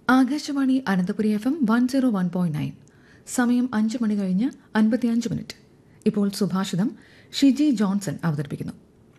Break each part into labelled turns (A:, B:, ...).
A: Akashvani Ananthapuri F M one zero one point nine സമയം അഞ്ച് മണി കഴിഞ്ഞ് അൻപത്തിയഞ്ച് മിനിറ്റ് ഇപ്പോൾ സുഭാഷിതം ഷിജി ജോൺസൺ അവതരിപ്പിക്കുന്നു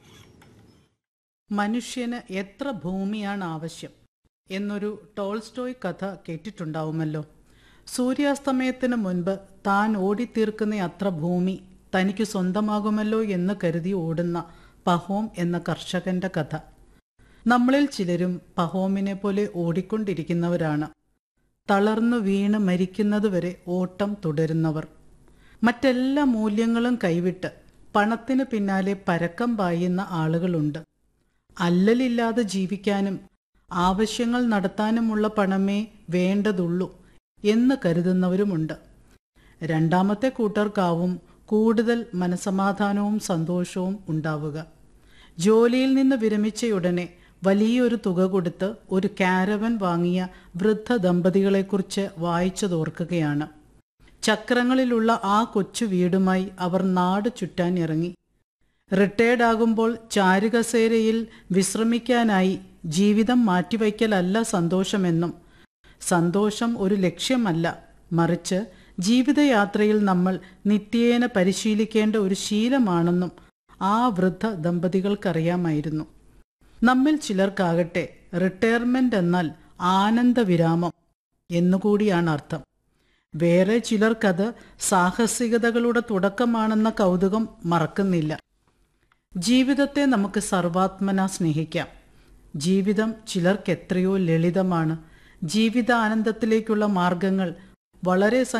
B: മനുഷ്യന് എത്ര ഭൂമിയാണ് ആവശ്യം എന്നൊരു ടോൾസ്റ്റോയ് കഥ കേട്ടിട്ടുണ്ടാവുമല്ലോ സൂര്യാസ്തമയത്തിന് മുൻപ് താൻ ഓടിത്തീർക്കുന്ന അത്ര ഭൂമി തനിക്ക് സ്വന്തമാകുമല്ലോ എന്ന് കരുതി ഓടുന്ന പഹോം എന്ന കർഷകന്റെ കഥ നമ്മളിൽ ചിലരും പഹോമിനെ പോലെ ഓടിക്കൊണ്ടിരിക്കുന്നവരാണ് തളർന്നു വീണ് മരിക്കുന്നതുവരെ ഓട്ടം തുടരുന്നവർ മറ്റെല്ലാ മൂല്യങ്ങളും കൈവിട്ട് പണത്തിന് പിന്നാലെ പരക്കം പായുന്ന ആളുകളുണ്ട് അല്ലലില്ലാതെ ജീവിക്കാനും ആവശ്യങ്ങൾ നടത്താനുമുള്ള പണമേ വേണ്ടതുള്ളൂ എന്ന് കരുതുന്നവരുമുണ്ട് രണ്ടാമത്തെ കൂട്ടർക്കാവും കൂടുതൽ മനസമാധാനവും സന്തോഷവും ഉണ്ടാവുക ജോലിയിൽ നിന്ന് വിരമിച്ചയുടനെ വലിയൊരു തുക കൊടുത്ത് ഒരു കാരവൻ വാങ്ങിയ വൃദ്ധ ദമ്പതികളെക്കുറിച്ച് വായിച്ചതോർക്കുകയാണ് ചക്രങ്ങളിലുള്ള ആ കൊച്ചു വീടുമായി അവർ നാട് ചുറ്റാൻ ഇറങ്ങി റിട്ടയർഡ് ആകുമ്പോൾ ചാരുകസേരയിൽ വിശ്രമിക്കാനായി ജീവിതം മാറ്റിവയ്ക്കലല്ല സന്തോഷമെന്നും സന്തോഷം ഒരു ലക്ഷ്യമല്ല മറിച്ച് ജീവിതയാത്രയിൽ നമ്മൾ നിത്യേന പരിശീലിക്കേണ്ട ഒരു ശീലമാണെന്നും ആ വൃദ്ധ ദമ്പതികൾക്കറിയാമായിരുന്നു നമ്മിൽ ചിലർക്കാകട്ടെ റിട്ടയർമെന്റ് എന്നാൽ ആനന്ദവിരാമം എന്നുകൂടിയാണ് അർത്ഥം വേറെ ചിലർക്കത് സാഹസികതകളുടെ തുടക്കമാണെന്ന കൗതുകം മറക്കുന്നില്ല ജീവിതത്തെ നമുക്ക് സർവാത്മന സ്നേഹിക്കാം ജീവിതം ചിലർക്ക് എത്രയോ ലളിതമാണ് ജീവിതാനന്ദത്തിലേക്കുള്ള മാർഗങ്ങൾ വളരെ